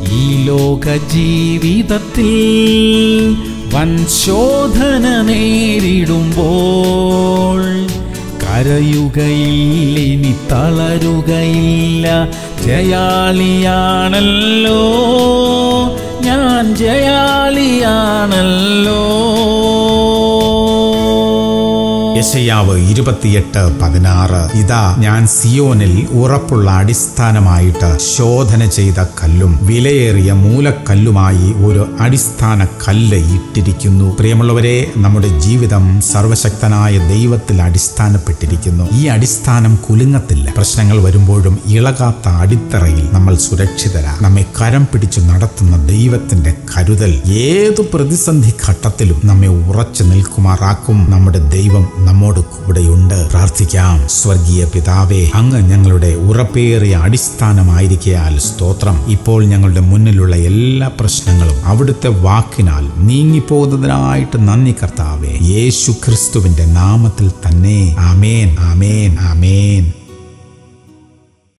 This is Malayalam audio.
ഈ ലോക ജീവിതത്തിൽ വൻ ശോധന നേരിടുമ്പോൾ കരയുകയില്ല ഇനി തളരുകയില്ല ജയാളിയാണല്ലോ ഞാൻ ജയാളിയാണല്ലോ യശയാവ് ഇരുപത്തിയെട്ട് പതിനാറ് ഇതാ ഞാൻ സിയോനിൽ ഉറപ്പുള്ള അടിസ്ഥാനമായിട്ട് ശോധന ചെയ്ത കല്ലും വിലയേറിയ മൂലക്കല്ലുമായി ഒരു അടിസ്ഥാന കല്ല് ഇട്ടിരിക്കുന്നു പ്രിയമുള്ളവരെ നമ്മുടെ ജീവിതം സർവശക്തനായ ദൈവത്തിൽ അടിസ്ഥാനപ്പെട്ടിരിക്കുന്നു ഈ അടിസ്ഥാനം കുലുങ്ങത്തില്ല പ്രശ്നങ്ങൾ വരുമ്പോഴും ഇളകാത്ത അടിത്തറയിൽ നമ്മൾ സുരക്ഷിതരാ നമ്മെ കരം പിടിച്ചു നടത്തുന്ന ദൈവത്തിന്റെ കരുതൽ ഏതു പ്രതിസന്ധി ഘട്ടത്തിലും നമ്മെ ഉറച്ചു നിൽക്കുമാറാക്കും നമ്മുടെ ദൈവം നമ്മോട് കൂടെയുണ്ട് പ്രാർത്ഥിക്കാം സ്വർഗീയ പിതാവേ അങ്ങ് ഞങ്ങളുടെ ഉറപ്പേറിയ അടിസ്ഥാനമായിരിക്കയാൽ സ്തോത്രം ഇപ്പോൾ ഞങ്ങളുടെ മുന്നിലുള്ള എല്ലാ പ്രശ്നങ്ങളും അവിടുത്തെ വാക്കിനാൽ നീങ്ങിപ്പോകുന്നതിനായിട്ട് നന്ദി കർത്താവേ യേശു ക്രിസ്തുവിന്റെ നാമത്തിൽ തന്നെ ആമേൻ ആമേൻ ആമേൻ